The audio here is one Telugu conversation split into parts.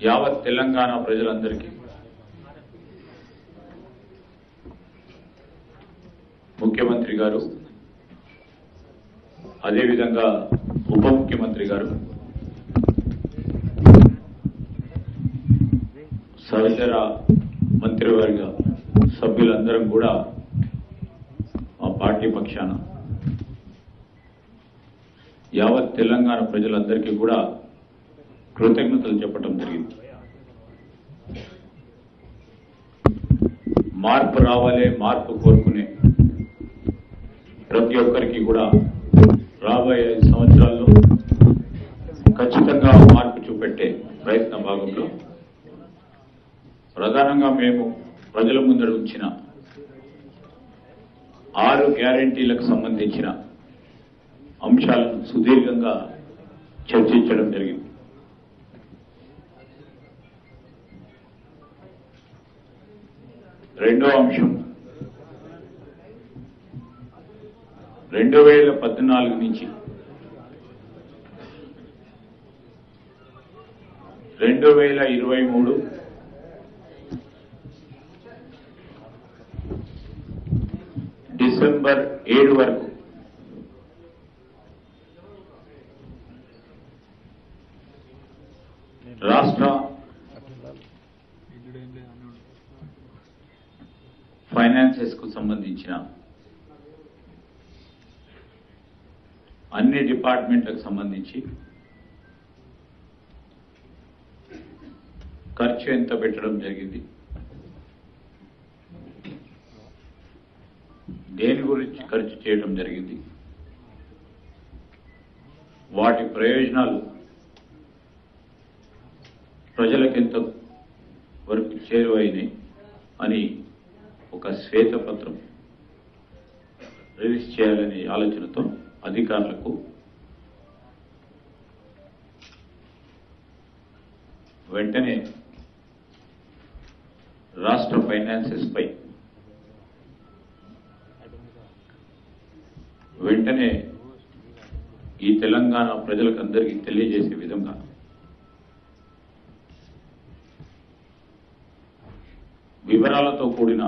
యావత్ తెలంగాణ ప్రజలందరికీ ముఖ్యమంత్రి గారు అదేవిధంగా ఉప ముఖ్యమంత్రి గారు సహచర మంత్రివర్గ సభ్యులందరం కూడా మా పార్టీ పక్షాన యావత్ తెలంగాణ ప్రజలందరికీ కూడా కృతజ్ఞతలు చెప్పడం జరిగింది మార్పు రావాలే మార్పు కోరుకునే ప్రతి ఒక్కరికి కూడా రాబోయే ఐదు సంవత్సరాల్లో ఖచ్చితంగా మార్పు చూపెట్టే ప్రయత్న భాగంలో ప్రధానంగా మేము ప్రజల ముందర ఉంచిన ఆరు గ్యారంటీలకు సంబంధించిన అంశాలను సుదీర్ఘంగా చర్చించడం జరిగింది రెండో అంశం రెండు వేల పద్నాలుగు నుంచి రెండు వేల ఇరవై మూడు డిసెంబర్ ఏడు వరకు రాష్ట్ర ఫైనాన్సెస్ కు సంబంధించిన అన్ని డిపార్ట్మెంట్లకు సంబంధించి ఖర్చు ఎంత పెట్టడం జరిగింది దేని గురించి ఖర్చు చేయడం జరిగింది వాటి ప్రయోజనాలు ప్రజలకెంత వరకు చేరువైనాయి అని ఒక శ్వేతపత్రం రిలీజ్ చేయాలనే ఆలోచనతో అధికారులకు వెంటనే రాష్ట్ర ఫైనాన్సెస్ పై వెంటనే ఈ తెలంగాణ ప్రజలకందరికీ తెలియజేసే విధంగా వివరాలతో కూడిన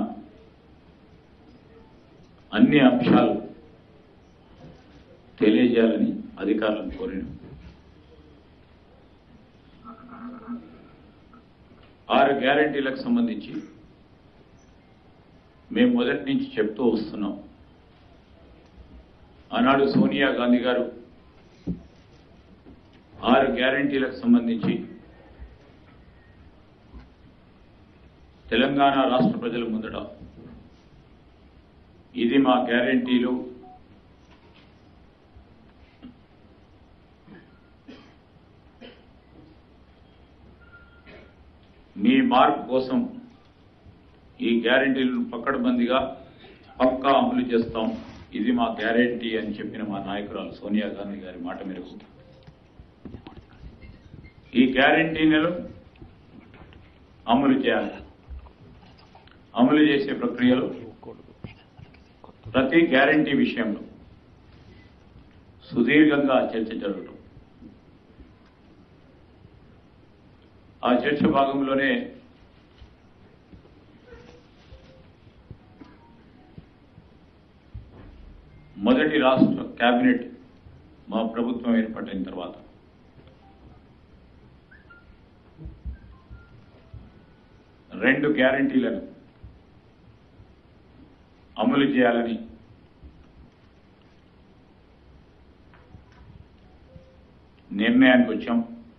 అన్ని అంశాలు తెలియజేయాలని అధికారులను కోరిన ఆరు గ్యారంటీలకు సంబంధించి మేము మొదటి నుంచి చెప్తూ వస్తున్నాం ఆనాడు సోనియా గాంధీ గారు ఆరు గ్యారంటీలకు సంబంధించి తెలంగాణ రాష్ట్ర ప్రజల ముందట ఇది మా గ్యారంటీలు మీ మార్పు కోసం ఈ గ్యారంటీలను పక్కడబందిగా పక్కా అమలు చేస్తాం ఇది మా గ్యారంటీ అని చెప్పిన మా నాయకురాలు సోనియా గాంధీ గారి మాట మేరకు ఈ గ్యారంటీలను అమలు చేయాలి అమలు చేసే ప్రక్రియలో ప్రతి గ్యారంటీ విషయంలో సుదీర్ఘంగా చర్చ జరగటం ఆ చర్చ భాగంలోనే మొదటి రాష్ట్ర కేబినెట్ మా ప్రభుత్వం ఏర్పడిన తర్వాత రెండు గ్యారంటీలను అమలు చేయాలని నిర్ణయానికి వచ్చాం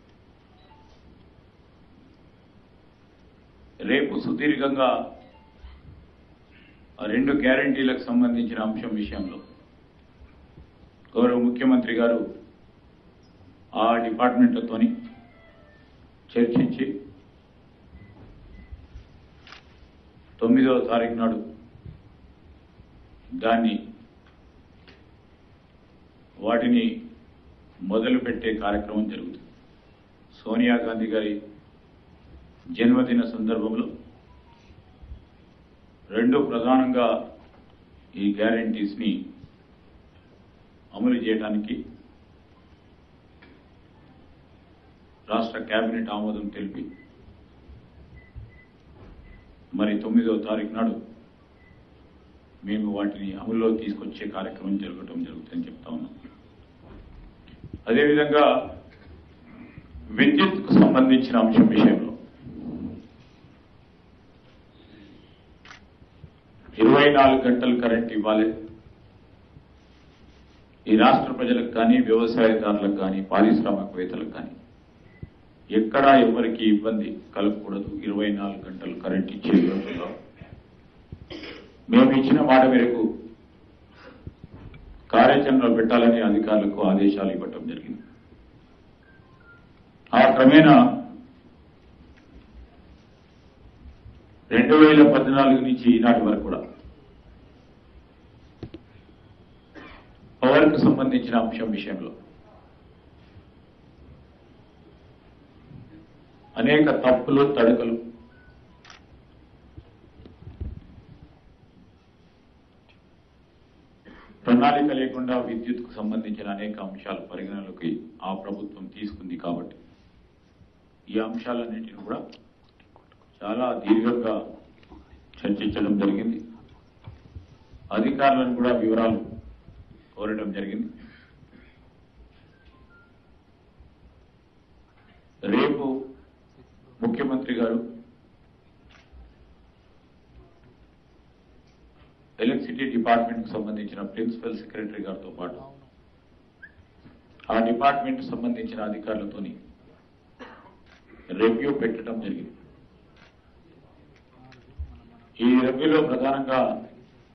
రేపు సుదీర్ఘంగా ఆ రెండు గ్యారంటీలకు సంబంధించిన అంశం విషయంలో గౌరవ ముఖ్యమంత్రి గారు ఆ డిపార్ట్మెంట్లతోని చర్చించి తొమ్మిదవ తారీఖు నాడు దాన్ని వాటిని మొదలుపెట్టే కార్యక్రమం జరుగుతుంది సోనియా గాంధీ గారి జన్మదిన సందర్భంలో రెండు ప్రధానంగా ఈ గ్యారంటీస్ ని అమలు చేయడానికి రాష్ట్ర కేబినెట్ ఆమోదం తెలిపి మరి తొమ్మిదో తారీఖు నాడు మేము వాటిని అమల్లో తీసుకొచ్చే కార్యక్రమం జరగటం జరుగుతుందని చెప్తా ఉన్నాం అదేవిధంగా విద్యుత్కు సంబంధించిన అంశం విషయంలో ఇరవై నాలుగు గంటలు కరెంట్ ఇవ్వాలి ఈ రాష్ట్ర ప్రజలకు కానీ వ్యవసాయదారులకు కానీ పారిశ్రామికవేత్తలకు కానీ ఎక్కడా ఎవరికి ఇబ్బంది కలగకూడదు ఇరవై నాలుగు గంటలు కరెంట్ ఇచ్చే రోజుల్లో మేము ఇచ్చిన మాట మేరకు కార్యాచరణలో పెట్టాలని అధికారులకు ఆదేశాలు ఇవ్వటం జరిగింది ఆ క్రమేణా రెండు వేల పద్నాలుగు నుంచి ఈనాటి వరకు కూడా పవర్కు సంబంధించిన అంశం విషయంలో అనేక తప్పులు తడుకలు ప్రణాళిక లేకుండా విద్యుత్కు సంబంధించిన అనేక అంశాలు పరిగణలోకి ఆ ప్రభుత్వం తీసుకుంది కాబట్టి ఈ అంశాలన్నింటినీ కూడా చాలా దీర్ఘంగా చర్చించడం జరిగింది అధికారులను కూడా వివరాలు కోరడం జరిగింది రేపు ముఖ్యమంత్రి గారు ఎలక్ట్రిసిటీ డిపార్ట్మెంట్ కు సంబంధించిన ప్రిన్సిపల్ సెక్రటరీ గారితో పాటు ఆ డిపార్ట్మెంట్ సంబంధించిన అధికారులతోని రివ్యూ పెట్టడం జరిగింది ఈ రివ్యూలో ప్రధానంగా